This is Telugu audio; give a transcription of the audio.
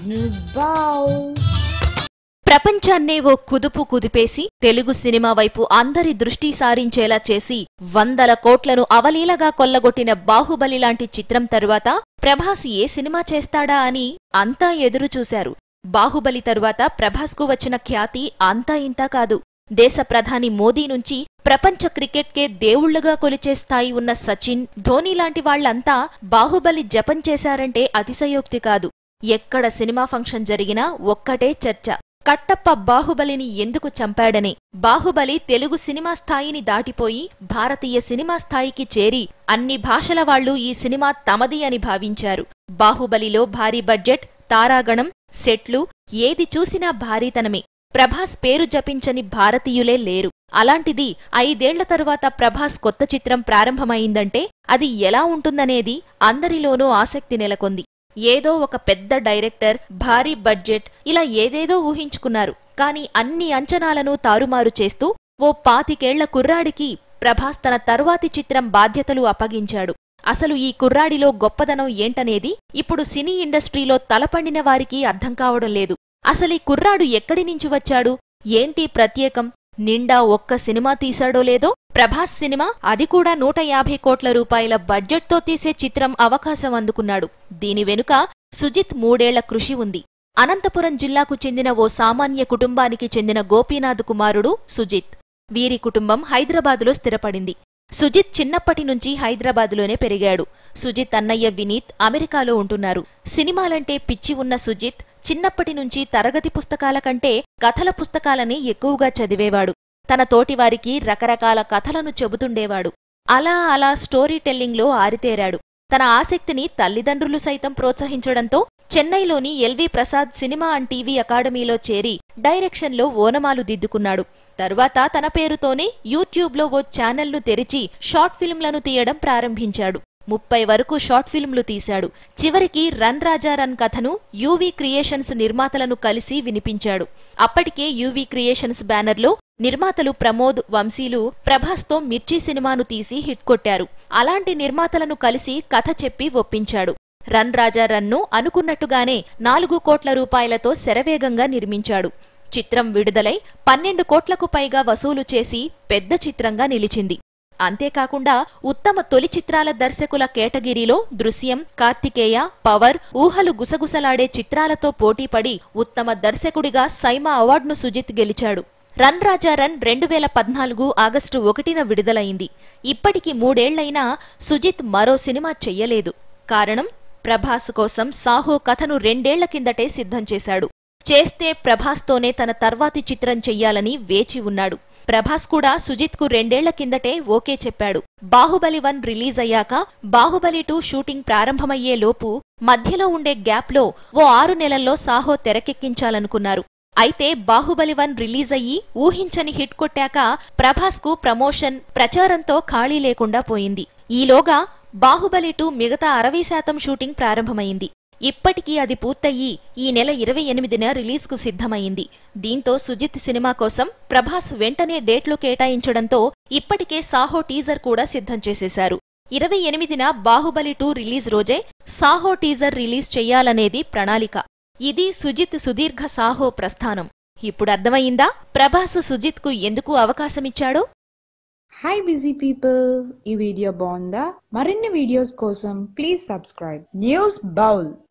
News Bow. ప్రపంచాన్నే ఓ కుదుపు కుదిపేసి తెలుగు సినిమా వైపు అందరి దృష్టి సారించేలా చేసి వందల కోట్లను అవలీలగా కొల్లగొట్టిన బాహుబలి లాంటి చిత్రం తరువాత ప్రభాస్ ఏ సినిమా చేస్తాడా అని అంతా ఎదురుచూశారు బాహుబలి తరువాత ప్రభాస్కు వచ్చిన ఖ్యాతి అంతా ఇంతా కాదు దేశ ప్రధాని మోదీ నుంచి ప్రపంచ క్రికెట్కే దేవుళ్లుగా కొలిచే స్థాయి ఉన్న సచిన్ ధోని లాంటి వాళ్లంతా బాహుబలి జపం చేశారంటే అతిశయోక్తి కాదు ఎక్కడ సినిమా ఫంక్షన్ జరిగినా ఒక్కటే చర్చ కట్టప్ప బాహుబలిని ఎందుకు చంపాడని బాహుబలి తెలుగు సినిమా స్థాయిని దాటిపోయి భారతీయ సినిమా స్థాయికి చేరి అన్ని భాషల వాళ్లు ఈ సినిమా తమది అని భావించారు బాహుబలిలో భారీ బడ్జెట్ తారాగణం సెట్లు ఏది చూసినా భారీతనమే ప్రభాస్ పేరు జపించని భారతీయులే లేరు అలాంటిది ఐదేళ్ల తరువాత ప్రభాస్ కొత్త చిత్రం ప్రారంభమైందంటే అది ఎలా ఉంటుందనేది అందరిలోనూ ఆసక్తి నెలకొంది ఏదో ఒక పెద్ద డైరెక్టర్ భారీ బడ్జెట్ ఇలా ఏదేదో ఊహించుకున్నారు కాని అన్ని అంచనాలను తారుమారు చేస్తూ ఓ పాతికేళ్ల కుర్రాడికి ప్రభాస్ తన తరువాతి చిత్రం బాధ్యతలు అప్పగించాడు అసలు ఈ కుర్రాడిలో గొప్పదనం ఏంటనేది ఇప్పుడు సినీ ఇండస్ట్రీలో తలపండిన వారికి అర్థం కావడం లేదు అసలీ కుర్రాడు ఎక్కడి నుంచి వచ్చాడు ఏంటి ప్రత్యేకం నిండా ఒక్క సినిమా తీశాడో లేదో ప్రభాస్ సినిమా అది కూడా నూట యాభై కోట్ల రూపాయల బడ్జెట్తో తీసే చిత్రం అవకాశం అందుకున్నాడు దీని వెనుక సుజిత్ మూడేళ్ల కృషి ఉంది అనంతపురం జిల్లాకు చెందిన ఓ సామాన్య కుటుంబానికి చెందిన గోపీనాథ్ కుమారుడు సుజిత్ వీరి కుటుంబం హైదరాబాదులో స్థిరపడింది సుజిత్ చిన్నప్పటి నుంచి హైదరాబాదులోనే పెరిగాడు సుజిత్ అన్నయ్య వినీత్ అమెరికాలో ఉంటున్నారు సినిమాలంటే పిచ్చి ఉన్న సుజిత్ చిన్నప్పటి నుంచి తరగతి పుస్తకాల కంటే కథల పుస్తకాలని ఎక్కువగా చదివేవాడు తన తోటివారికి రకరకాల కథలను చెబుతుండేవాడు అలా అలా స్టోరీ టెల్లింగ్లో ఆరితేరాడు తన ఆసక్తిని తల్లిదండ్రులు సైతం ప్రోత్సహించడంతో చెన్నైలోని LV Prasad cinema and TV అకాడమీలో చేరి డైరెక్షన్లో ఓనమాలు దిద్దుకున్నాడు తరువాత తన పేరుతోనే యూట్యూబ్లో ఓ ఛానల్ను తెరిచి షార్ట్ ఫిల్మ్లను తీయడం ప్రారంభించాడు ముప్పై వరకు షార్ట్ ఫిల్మ్లు తీశాడు చివరికి రన్ రాజా రన్ కథను యూవీ క్రియేషన్స్ నిర్మాతలను కలిసి వినిపించాడు అప్పటికే యూవీ క్రియేషన్స్ బ్యానర్లో నిర్మాతలు ప్రమోద్ వంశీలు ప్రభాస్తో మిర్చి సినిమాను తీసి హిట్ కొట్టారు అలాంటి నిర్మాతలను కలిసి కథ చెప్పి ఒప్పించాడు రన్ రాజా రన్ను అనుకున్నట్టుగానే నాలుగు కోట్ల రూపాయలతో శరవేగంగా నిర్మించాడు చిత్రం విడుదలై పన్నెండు కోట్లకు పైగా వసూలు చేసి పెద్ద చిత్రంగా నిలిచింది అంతేకాకుండా ఉత్తమ తొలి చిత్రాల దర్శకుల కేటగిరీలో దృశ్యం కార్తికేయ పవర్ ఊహలు గుసగుసలాడే చిత్రాలతో పోటీపడి ఉత్తమ దర్శకుడిగా సైమా అవార్డును సుజిత్ గెలిచాడు రన్ రాజా రన్ రెండు వేల పద్నాలుగు ఆగస్టు ఒకటిన విడుదలైంది ఇప్పటికి మూడేళ్లైనా సుజిత్ మరో సినిమా చెయ్యలేదు కారణం ప్రభాస్ కోసం సాహో కథను రెండేళ్ల కిందటే సిద్ధం చేశాడు చేస్తే ప్రభాస్తోనే తన తర్వాతి చిత్రం చెయ్యాలని వేచి ఉన్నాడు ప్రభాస్ కూడా సుజిత్కు రెండేళ్ల కిందటే ఓకే చెప్పాడు బాహుబలి వన్ రిలీజ్ అయ్యాక బాహుబలి టూ షూటింగ్ ప్రారంభమయ్యే లోపు మధ్యలో ఉండే గ్యాప్లో ఓ ఆరు నెలల్లో సాహో తెరకెక్కించాలనుకున్నారు అయితే బాహుబలి వన్ రిలీజ్ అయ్యి ఊహించని హిట్ కొట్టాక ప్రభాస్కు ప్రమోషన్ ప్రచారంతో ఖాళీ లేకుండా పోయింది ఈలోగా బాహుబలి టూ మిగతా అరవై శాతం షూటింగ్ ప్రారంభమైంది ఇప్పటికీ అది పూర్తయి ఈ నెల ఇరవై ఎనిమిదిన రిలీజ్కు సిద్ధమైంది దీంతో సుజిత్ సినిమా కోసం ప్రభాస్ వెంటనే డేట్లు కేటాయించడంతో ఇప్పటికే సాహో టీజర్ కూడా సిద్ధం చేసేశారు ఇరవై ఎనిమిదిన బాహుబలి టూ రిలీజ్ రోజే సాహో టీజర్ రిలీజ్ చెయ్యాలనేది ప్రణాళిక ఇది సుజిత్ సుదీర్ఘ సాహో ప్రస్థానం ఇప్పుడు అర్థమయిందా ప్రభాస్ సుజిత్కు ఎందుకు అవకాశమిచ్చాడో హాయ్ బిజీ పీపుల్ ఈ వీడియో బాగుందా మరిన్ని వీడియోస్ కోసం ప్లీజ్ సబ్స్క్రైబ్ న్యూస్ బౌల్